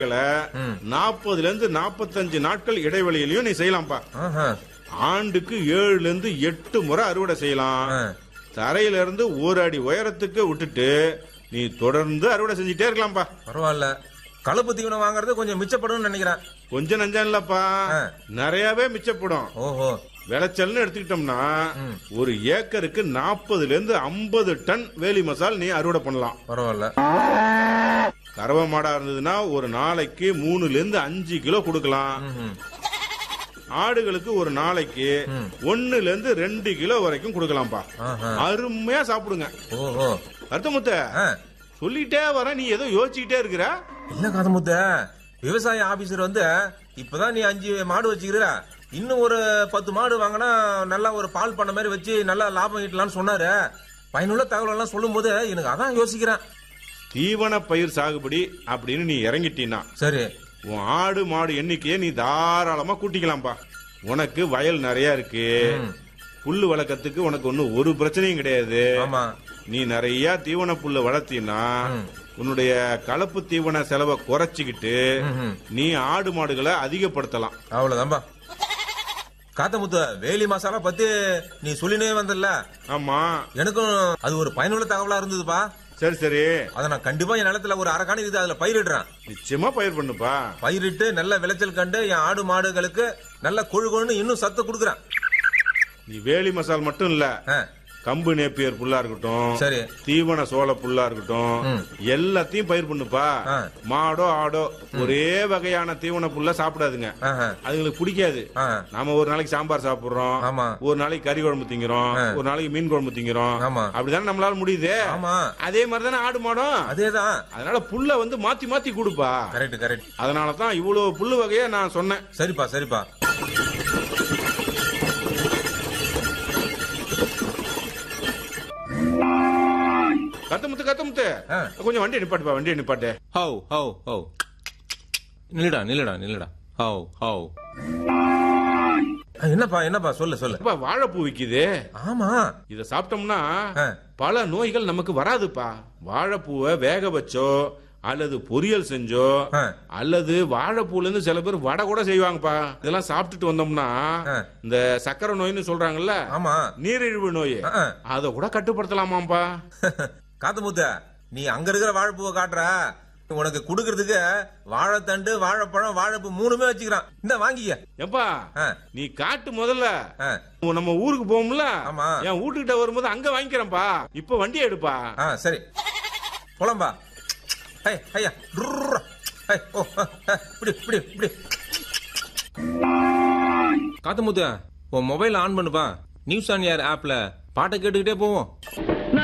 நாற்பதுல இருந்து நாற்பத்தஞ்சு நாட்கள் இடைவெளியிலையும் நீ செய்யலாம்ப்பா ஆஹா. ஆண்டுக்கு ஏழுல இருந்து எட்டு முறை அறுவடை செய்யலாம் ஆ. தரையில இருந்து ஒரு அடி உயரத்துக்கு விட்டுட்டு நீ தொடர்ந்து அறுவடை செஞ்சுட்டே இருக்கலாம்ப்பா பரவாயில்ல கலப்பு தீவனம் வாங்குறது கொஞ்சம் மிச்சப்படும்னு நினைக்கிறேன் கொஞ்சம் நஞ்சம் இல்லப்பா ஆ. நிறையவே மிச்சப்படும் ஓஹோ விளைச்சல்னு எடுத்துக்கிட்டோம்னா ஒரு ஏக்கருக்கு நாற்பதுல இருந்து ஐம்பது டன் வேலி மசால் நீ அறுவடை பண்ணலாம் பரவாயில்ல கறவை மாடா இருந்ததுன்னா ஒரு நாளைக்கு மூணுல இருந்து அஞ்சு கிலோ கொடுக்கலாம் ம்ஹும். ஆடுகளுக்கு ஒரு நாளைக்கு ஒண்ணுல இருந்து ரெண்டு கிலோ வரைக்கும் கொடுக்கலாம்ப்பா ஆஹா. அருமையா சாப்பிடுங்க ஓஹோ அர்த்தமுத்த ஆ. சொல்லிட்டே வர நீ ஏதோ யோசிச்சுக்கிட்டே இருக்கிற இல்ல காதமுத்த விவசாய ஆபீசர் வந்து இப்பதான் நீ அஞ்சு மாடு வச்சுக்கிற இன்னும் ஒரு பத்து மாடு வாங்கினா நல்லா ஒரு பால் பண்ண மாதிரி வச்சு நல்லா லாபம் ஈட்டலாம்னு சொன்னாரு பயனுள்ள தகவல் எல்லாம் சொல்லும் போது எனக்கு அதான் யோசிக்கிறேன் தீவன பயிர் சாகுபடி அப்படின்னு நீ இறங்கிட்டீன்னா சரி உன் ஆடு மாடு எண்ணிக்கையை நீ தாராளமா கூட்டிக்கலாம்ப்பா உனக்கு வயல் நிறைய இருக்கு புல்லு வளர்க்கறதுக்கு உனக்கு ஒன்னும் ஒரு பிரச்சனையும் கிடையாது ஆமா நீ நிறைய தீவன புல்ல வளர்த்தீன்னா உன்னுடைய கலப்பு தீவன செலவை குறைச்சிக்கிட்டு ம்ஹும். நீ ஆடு மாடுகளை அதிகப்படுத்தலாம் அவ்வளவுதான்பா காத்தமுத்து வேலி மசாலா பத்தி நீ சொல்லினே வந்தல்ல ஆமா எனக்கும் அது ஒரு பயனுள்ள தகவலா இருந்ததுப்பா சரி சரி அதை நான் கண்டிப்பா என் நிலத்துல ஒரு அரை காணி இருக்குது அதுல பயிரிடுறேன் நிச்சயமா பயிர் பண்ணுப்பா பயிரிட்டு நல்ல விளைச்சல் கண்டு என் ஆடு மாடுகளுக்கு நல்ல கொழு கொழுன்னு இன்னும் சத்து கொடுக்குறேன் நீ வேலி மசால் மட்டும் இல்ல ஆ, கம்பு நேப்பியர் புல்லா இருக்கட்டும் சரி தீவன சோள புல்லா இருக்கட்டும் ம். எல்லாத்தையும் பயிர் பண்ணுப்பா ஆ. மாடோ ஆடோ ஒரே வகையான தீவன புல்ல சாப்பிடாதுங்க ஆஹா, அதுங்களுக்கு பிடிக்காது ஆ, நாம ஒரு நாளைக்கு சாம்பார் சாப்பிடுறோம் ஆமா ஒரு நாளைக்கு கறி குழம்பு திங்கிறோம் ஆ. ஒரு நாளைக்கு மீன் குழம்பு திங்கிறோம் ஆமா. அப்படிதானே நம்மளால முடியுது ஆமா அதே மாதிரி தானே ஆடு மாடும் அதேதான் அதனால புல்ல வந்து மாத்தி மாத்தி கொடுப்பா கரெக்ட் கரெக்ட் அதனால தான் இவ்வளவு புல்லு வகைய நான் சொன்னேன் சரிப்பா சரிப்பா கத்தமுத்து கத்தமுத்து ஆ. கொஞ்சம் வண்டியை நிப்பாட்டுப்பா வண்டியை நிப்பாட்டு ஹௌ ஹௌ ஹௌ நில்லுடா நில்லுடா நில்லுடா ஹௌ ஹௌ என்னப்பா என்னப்பா சொல்லு சொல்லு அப்பா வாழைப்பூ விக்குது ஆமா இத சாப்பிட்டோம்னா ஆ, பல நோய்கள் நமக்கு வராதுப்பா வாழைப்பூவை வேக வச்சோ அல்லது பொரியல் செஞ்சோ ஆ. அல்லது வாழைப்பூல இருந்து சில பேர் வடை கூட செய்வாங்கப்பா இதெல்லாம் சாப்பிட்டுட்டு வந்தோம்னா ஆ. இந்த சக்கரை நோய்னு சொல்றாங்கல்ல ஆமா நீரிழிவு நோய் ஆ, ஆ. அதை கூட கட்டுப்படுத்தலாமாப்பா காத்துமுத்த நீ அங்க இருக்கிற வாழைப்பூவை காட்டுற உனக்கு குடுக்கறதுக்கு வாழைத்தண்டு வாழைப்பழம் வாழைப்பூ மூணுமே வச்சுக்கிறான் இந்த வாங்கிக்க எப்பா ஆ, நீ காட்டு முதல்ல ஆ, நம்ம ஊருக்கு போவோம்ல ஆமா. என் வீட்டுக்கிட்ட வரும்போது அங்க வாங்கிக்கிறேன்ப்பா இப்ப வண்டி எடுப்பா ஆ சரி போலாம்பா ஹை ஹையா டுர்ரா. ஹை, ஓ, ஹ, ஹ, இப்படி இப்படி இப்படி காத்துமுத்து உன் மொபைல் ஆன் பண்ணுப்பா நியூஸ் ஆன் ஏர் ஆப்ல பாட்டை கேட்டுக்கிட்டே போவோம்